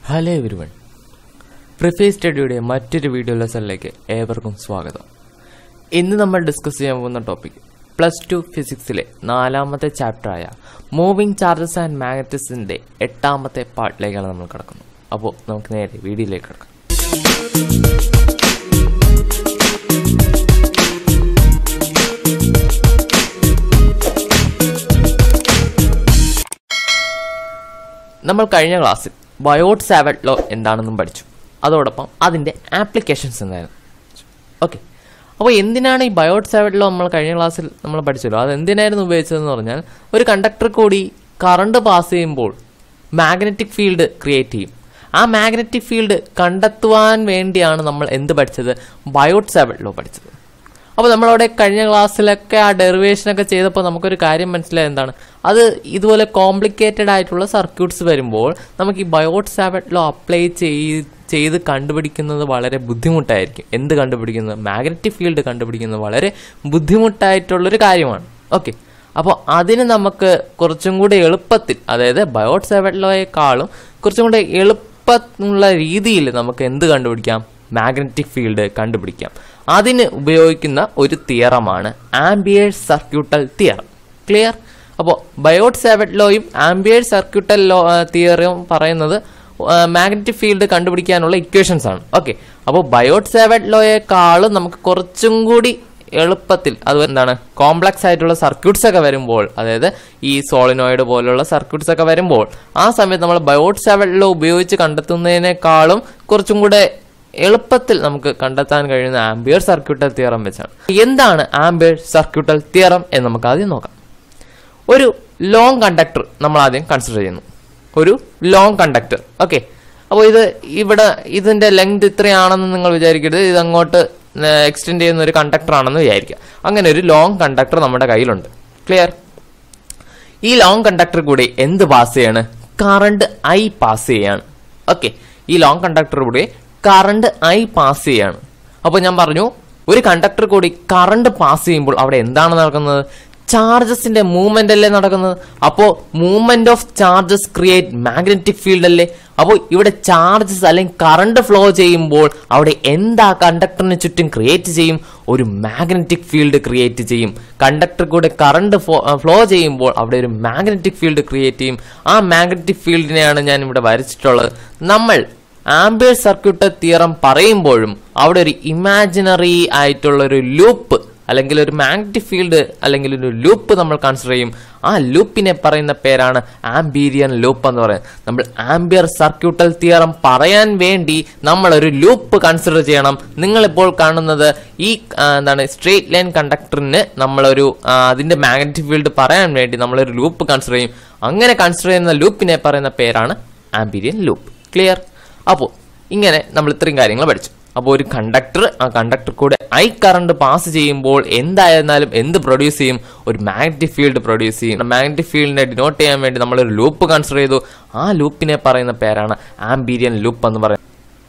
Hello everyone പ്രിഫേ സ്റ്റഡിയുടെ മറ്റൊരു video ലെസണിലേക്ക് ഏവർക്കും സ്വാഗതം ഇന്ന് നമ്മൾ ഡിസ്കസ് ചെയ്യാൻ പോകുന്ന ടോപ്പിക് പ്ലസ് ടു ഫിസിക്സിലെ നാലാമത്തെ ചാപ്റ്ററായ മൂവിങ് ചാർജസ് ആൻഡ് മാഗ്നറ്റിക്സിന്റെ എട്ടാമത്തെ പാർട്ടിലേക്കാണ് നമ്മൾ കിടക്കുന്നത് അപ്പോൾ നമുക്ക് നേരെ വീഡിയോയിലേക്ക് കിടക്കാം നമ്മൾ കഴിഞ്ഞ ക്ലാസ്സിൽ ബയോട്ട് സാവറ്റ് ലോ എന്താണെന്നും പഠിച്ചു അതോടൊപ്പം അതിൻ്റെ ആപ്ലിക്കേഷൻസ് എന്തായിരുന്നു ഓക്കെ അപ്പോൾ എന്തിനാണ് ഈ ബയോട്ട് സാവറ്റ് ലോ നമ്മൾ കഴിഞ്ഞ ക്ലാസ്സിൽ നമ്മൾ പഠിച്ചല്ലോ അത് എന്തിനായിരുന്നു ഉപയോഗിച്ചതെന്ന് പറഞ്ഞാൽ ഒരു കണ്ടക്ടർ കൂടി കറണ്ട് പാസ് ചെയ്യുമ്പോൾ മാഗ്നറ്റിക് ഫീൽഡ് ക്രിയേറ്റ് ചെയ്യും ആ മാഗ്നറ്റിക് ഫീൽഡ് കണ്ടെത്തുവാൻ വേണ്ടിയാണ് നമ്മൾ എന്ത് പഠിച്ചത് ബയോട്ട് സാവറ്റ് ലോ പഠിച്ചത് അപ്പോൾ നമ്മളവിടെ കഴിഞ്ഞ ക്ലാസ്സിലൊക്കെ ആ ഡെറിവേഷനൊക്കെ ചെയ്തപ്പോൾ നമുക്കൊരു കാര്യം മനസ്സിലായത് എന്താണ് അത് ഇതുപോലെ കോംപ്ലിക്കേറ്റഡ് ആയിട്ടുള്ള സർക്യൂട്ട്സ് വരുമ്പോൾ നമുക്ക് ഈ ബയോട്ട് സാവറ്റ് ലോ അപ്ലൈ ചെയ്ത് ചെയ്ത് കണ്ടുപിടിക്കുന്നത് വളരെ ബുദ്ധിമുട്ടായിരിക്കും എന്ത് കണ്ടുപിടിക്കുന്നത് മാഗ്നറ്റിക് ഫീൽഡ് കണ്ടുപിടിക്കുന്നത് വളരെ ബുദ്ധിമുട്ടായിട്ടുള്ളൊരു കാര്യമാണ് ഓക്കെ അപ്പോൾ അതിന് നമുക്ക് കുറച്ചും കൂടി എളുപ്പത്തിൽ അതായത് ബയോട്ട് സാവറ്റ് ലോയെക്കാളും കുറച്ചും കൂടി എളുപ്പമുള്ള രീതിയിൽ നമുക്ക് എന്ത് കണ്ടുപിടിക്കാം മാഗ്നറ്റിക് ഫീൽഡ് കണ്ടുപിടിക്കാം അതിന് ഉപയോഗിക്കുന്ന ഒരു തിയറമാണ് ആംബിയേഴ്സ് സർക്യൂട്ടൽ തിയറം ക്ലിയർ അപ്പോൾ ബയോട്ട് സാവറ്റ് ലോയും ആംബിയേഴ്സ് സർക്യൂട്ടൽ ലോ തിയറിയും പറയുന്നത് മാഗ്നറ്റിക് ഫീൽഡ് കണ്ടുപിടിക്കാനുള്ള ഇക്വേഷൻസ് ആണ് ഓക്കെ അപ്പോൾ ബയോട്ട് സാവറ്റ് ലോയെക്കാളും നമുക്ക് കുറച്ചും കൂടി എളുപ്പത്തിൽ അത് എന്താണ് കോംപ്ലക്സ് ആയിട്ടുള്ള സർക്യൂട്ട്സ് ഒക്കെ വരുമ്പോൾ അതായത് ഈ സോളിനോയിഡ് പോലുള്ള സർക്യൂട്ട്സ് ഒക്കെ വരുമ്പോൾ ആ സമയത്ത് നമ്മൾ ബയോട്ട് സാവറ്റ് ലോ ഉപയോഗിച്ച് കണ്ടെത്തുന്നതിനേക്കാളും കുറച്ചും കൂടെ എളുപ്പത്തിൽ നമുക്ക് കണ്ടെത്താൻ കഴിയുന്ന ആംബിയർ സർക്യൂട്ടൽ തിയറം വെച്ചാണ് എന്താണ് ആംബിയർ സർക്യൂട്ടൽ തിയറം എന്ന് നമുക്ക് ആദ്യം നോക്കാം ഒരു ലോങ് കണ്ടക്ടർ നമ്മൾ ആദ്യം കൺസിഡർ ചെയ്യുന്നു ഒരു ലോങ് കണ്ടക്ടർ ഓക്കെ അപ്പോൾ ഇത് ഇവിടെ ഇതിന്റെ ലെങ്ത് ഇത്രയാണെന്ന് നിങ്ങൾ വിചാരിക്കരുത് ഇത് അങ്ങോട്ട് എക്സ്റ്റെൻഡ് ചെയ്യുന്ന ഒരു കണ്ടക്ടർ ആണെന്ന് വിചാരിക്കുക അങ്ങനെ ഒരു ലോങ് കണ്ടക്ടർ നമ്മുടെ കയ്യിലുണ്ട് ക്ലിയർ ഈ ലോങ് കണ്ടക്ടർ കൂടി എന്ത് പാസ് ചെയ്യാണ് കറണ്ട് ഐ പാസ് ചെയ്യാണ് ഓക്കെ ഈ ലോങ് കണ്ടക്ടർ കൂടി കറണ്ട് ഐ പാസ് ചെയ്യാണ് അപ്പോൾ ഞാൻ പറഞ്ഞു ഒരു കണ്ടക്ടർ കൂടി കറണ്ട് പാസ് ചെയ്യുമ്പോൾ അവിടെ എന്താണ് നടക്കുന്നത് ചാർജസിന്റെ മൂവ്മെന്റ് അല്ലേ നടക്കുന്നത് അപ്പോൾ movement of charges create magnetic field അല്ലേ അപ്പോൾ ഇവിടെ ചാർജസ് അല്ലെങ്കിൽ കറണ്ട് ഫ്ലോ ചെയ്യുമ്പോൾ അവിടെ എന്താ കണ്ടക്ടറിന് ചുറ്റും ക്രിയേറ്റ് ചെയ്യും ഒരു മാഗ്നറ്റിക് ഫീൽഡ് ക്രിയേറ്റ് ചെയ്യും കണ്ടക്ടർ കൂടെ കറണ്ട് ഫ്ലോ ചെയ്യുമ്പോൾ അവിടെ ഒരു മാഗ്നറ്റിക് ഫീൽഡ് ക്രിയേറ്റ് ചെയ്യും ആ മാഗ്നറ്റിക് ഫീൽഡിനെയാണ് ഞാൻ ഇവിടെ വരച്ചിട്ടുള്ളത് നമ്മൾ ആംബിയർ സർക്യൂട്ട് തിയറം പറയുമ്പോഴും അവിടെ ഒരു ഇമാജിനറി ആയിട്ടുള്ള ഒരു ലൂപ്പ് അല്ലെങ്കിൽ ഒരു മാഗ്നറ്റിക് ഫീൽഡ് അല്ലെങ്കിൽ ഒരു ലൂപ്പ് നമ്മൾ കൺസിഡർ ചെയ്യും ആ ലൂപ്പിനെ പറയുന്ന പേരാണ് ആംബീരിയൻ ലൂപ്പ് എന്ന് പറയുന്നത് നമ്മൾ ആംബിയർ സർക്യൂട്ടൽ തിയറം പറയാൻ വേണ്ടി നമ്മൾ ഒരു ലൂപ്പ് കൺസിഡർ ചെയ്യണം നിങ്ങളിപ്പോൾ കാണുന്നത് ഈ എന്താണ് സ്ട്രേറ്റ് ലൈൻ കണ്ടക്ടറിന് നമ്മളൊരു അതിന്റെ മാഗ്നറ്റിക് ഫീൽഡ് പറയാൻ വേണ്ടി നമ്മളൊരു ലൂപ്പ് കൺസിഡർ ചെയ്യും അങ്ങനെ കൺസിഡർ ചെയ്യുന്ന ലൂപ്പിനെ പറയുന്ന പേരാണ് ആംബീരിയൻ ലൂപ്പ് ക്ലിയർ അപ്പോൾ ഇങ്ങനെ നമ്മൾ ഇത്രയും കാര്യങ്ങൾ പഠിച്ചു അപ്പോൾ ഒരു കണ്ടക്ടർ ആ കണ്ടക്ടർ കൂടെ ഐ കറണ്ട് പാസ് ചെയ്യുമ്പോൾ എന്തായിരുന്നാലും എന്ത് പ്രൊഡ്യൂസ് ചെയ്യും ഒരു മാഗ്നറ്റിക് ഫീൽഡ് പ്രൊഡ്യൂസ് ചെയ്യും മാഗ്നറ്റിക് ഫീൽഡിനെ ഡിനോട്ട് ചെയ്യാൻ വേണ്ടി നമ്മൾ ഒരു ലൂപ്പ് കൺസിഡർ ചെയ്തു ആ ലൂപ്പിനെ പറയുന്ന പേരാണ് ആംബീരിയൻ ലൂപ്പ് എന്ന് പറയുന്നത്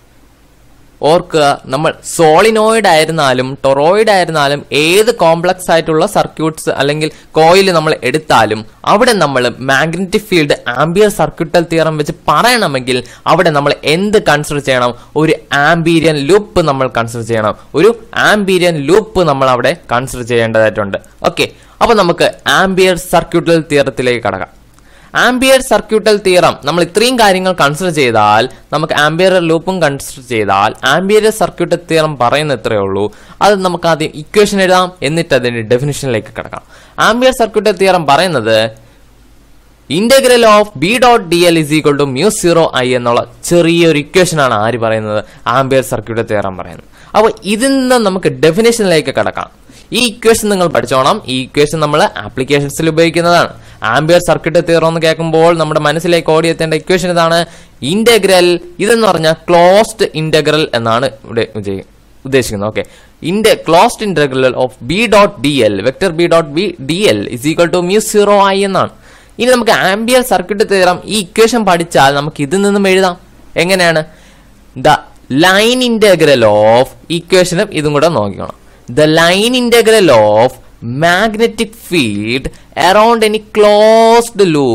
ഓർക്കുക നമ്മൾ സോളിനോയിഡ് ആയിരുന്നാലും ടൊറോയിഡ് ആയിരുന്നാലും ഏത് കോംപ്ലക്സ് ആയിട്ടുള്ള സർക്യൂട്ട്സ് അല്ലെങ്കിൽ കോയിൽ നമ്മൾ എടുത്താലും അവിടെ നമ്മൾ magnetic field Ampere circuital theorem വെച്ച് പറയണമെങ്കിൽ അവിടെ നമ്മൾ എന്ത് കൺസിഡർ ചെയ്യണം ഒരു ആംബീരിയൻ ലൂപ്പ് നമ്മൾ കൺസിഡർ ചെയ്യണം ഒരു ആംബീരിയൻ ലൂപ്പ് നമ്മൾ അവിടെ കൺസിഡർ ചെയ്യേണ്ടതായിട്ടുണ്ട് ഓക്കെ അപ്പൊ നമുക്ക് ആംബിയർ സർക്യൂട്ടൽ തിയറത്തിലേക്ക് കടക്കാം ആംബിയർ സർക്യൂട്ടൽ തിയറം നമ്മൾ ഇത്രയും കാര്യങ്ങൾ കൺസിഡർ ചെയ്താൽ നമുക്ക് ആംബിയർ ലൂപ്പും കൺസിഡർ ചെയ്താൽ ആംബിയർ സർക്യൂട്ടൽ തിയറം പറയുന്ന ഇത്രയേ ഉള്ളൂ അത് നമുക്ക് ആദ്യം ഇക്വേഷൻ എഴുതാം എന്നിട്ട് അതിന്റെ ഡെഫിനിഷനിലേക്ക് കിടക്കാം ആംബിയർ സർക്യൂട്ടൽ തിയറം പറയുന്നത് integral of B dot D L is equal to mu zero I എന്നുള്ള ചെറിയൊരു ഇക്വേഷൻ ആണ് ആര് പറയുന്നത് ആംബിയർ സർക്യൂട്ടൽ തിയറം പറയുന്നത് അപ്പോൾ ഇതിൽ നിന്ന് നമുക്ക് ഡെഫിനേഷനിലേക്ക് കിടക്കാം ഈ ഇക്വേഷൻ നിങ്ങൾ പഠിച്ചോണം ഈ ഇക്വേഷൻ നമ്മൾ ആപ്ലിക്കേഷൻസിൽ ഉപയോഗിക്കുന്നതാണ് ആംബിയർ സർക്യൂട്ട് തിയറം എന്ന് കേൾക്കുമ്പോൾ നമ്മുടെ മനസ്സിലേക്ക് ഓടിയെത്തേണ്ട ഇക്വേഷൻ ഇതാണ് ഇന്റഗ്രൽ ഇതെന്ന് പറഞ്ഞാൽ ക്ലോസ്ഡ് ഇന്റഗ്രൽ എന്നാണ് ഇവിടെ ഉദ്ദേശിക്കുന്നത് ഓക്കെ ഇന്റെ closed integral of B dot D L vector B dot B D L is equal to mu zero I എന്നാണ് ഇനി നമുക്ക് ആംബിയർ സർക്യൂട്ട് തിയറം ഈ ഇക്വേഷൻ പഠിച്ചാൽ നമുക്ക് ഇതിൽ നിന്നും എഴുതാം എങ്ങനെയാണ് ദ ലൈൻ ഇന്റഗ്രൽ ഓഫ് ഇക്വേഷനും ഇതും കൂടെ നോക്കിക്കണം the line integral of magnetic field around any closed loop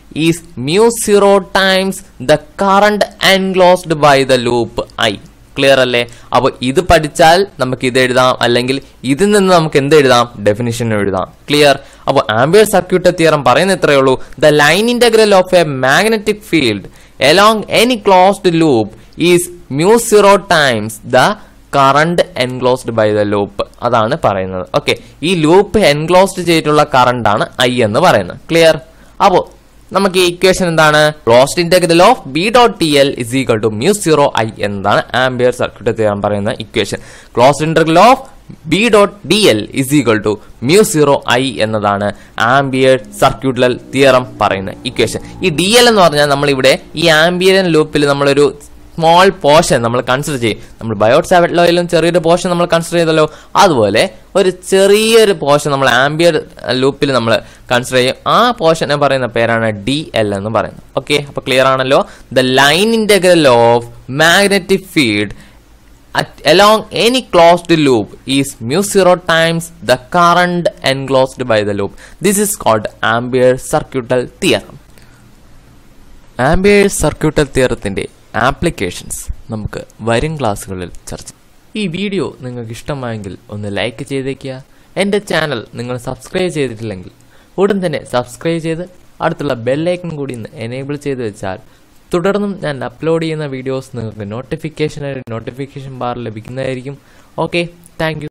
is mu zero times the current enclosed by the loop I clear അല്ലേ അപ്പോൾ ഇത് പഠിച്ചാൽ നമുക്ക് ഇത് എഴുതാം അല്ലെങ്കിൽ ഇതിൽ നിന്ന് നമുക്ക് എന്ത് എഴുതാം ഡെഫിനിഷൻ എഴുതാം ക്ലിയർ അപ്പോൾ ആംബിയർ സർക്യൂട്ട് തിയറം പറയുന്ന ഇത്രയേ ഉള്ളൂ the line integral of a magnetic field along any closed loop is mu zero times the current enclosed by the loop അതാണ് പറയുന്നത് ഓക്കെ ഈ ലൂപ്പ് എൻക്ലോസ്ഡ് ചെയ്തിട്ടുള്ള കറണ്ട് ആണ് ഐ എന്ന് പറയുന്നത് ക്ലിയർ അപ്പോൾ നമുക്ക് ഈ ഇക്വേഷൻ എന്താണ് closed integral of B dot T L is equal to mu zero I എന്നതാണ് ആംബിയർ സർക്യൂട്ട് തിയറം പറയുന്ന equation closed integral of B dot D L is equal to mu zero I എന്നതാണ് Ampere circuital theorem പറയുന്ന equation ഈ D L എന്ന് പറഞ്ഞാൽ നമ്മളിവിടെ ഈ ambient ലൂപ്പിൽ നമ്മളൊരു സ്മോൾ പോർഷൻ നമ്മൾ കൺസിഡർ ചെയ്യും നമ്മൾ ബയോട്ട് സാവറ്റ് ലോയിലും ചെറിയൊരു പോർഷൻ നമ്മൾ കൺസിഡർ ചെയ്തല്ലോ അതുപോലെ ഒരു ചെറിയൊരു പോർഷൻ നമ്മൾ ആംബിയർ ലൂപ്പിൽ നമ്മൾ കൺസിഡർ ചെയ്യും ആ പോർഷനെ പറയുന്ന പേരാണ് ഡി എൽ എന്ന് പറയുന്നത് ഓക്കെ അപ്പൊ ക്ലിയർ ആണല്ലോ the line integral of magnetic field at along any closed loop is mu zero times the current enclosed by the loop. This is called Ampere circuital theorem. Ampere circuital തിയറത്തിന്റെ applications നമുക്ക് വരും ക്ലാസ്സുകളിൽ ചർച്ച ഈ video നിങ്ങൾക്ക് ഇഷ്ടമായെങ്കിൽ ഒന്ന് like ചെയ്തേക്കുക എൻ്റെ ചാനൽ നിങ്ങൾ സബ്സ്ക്രൈബ് ചെയ്തിട്ടില്ലെങ്കിൽ ഉടൻ തന്നെ സബ്സ്ക്രൈബ് ചെയ്ത് അടുത്തുള്ള ബെല്ലൈക്കൺ കൂടി ഒന്ന് എനേബിൾ ചെയ്ത് വെച്ചാൽ തുടർന്നും ഞാൻ അപ്ലോഡ് ചെയ്യുന്ന വീഡിയോസ് നിങ്ങൾക്ക് നോട്ടിഫിക്കേഷനായി നോട്ടിഫിക്കേഷൻ ബാർ ലഭിക്കുന്നതായിരിക്കും ഓക്കെ താങ്ക്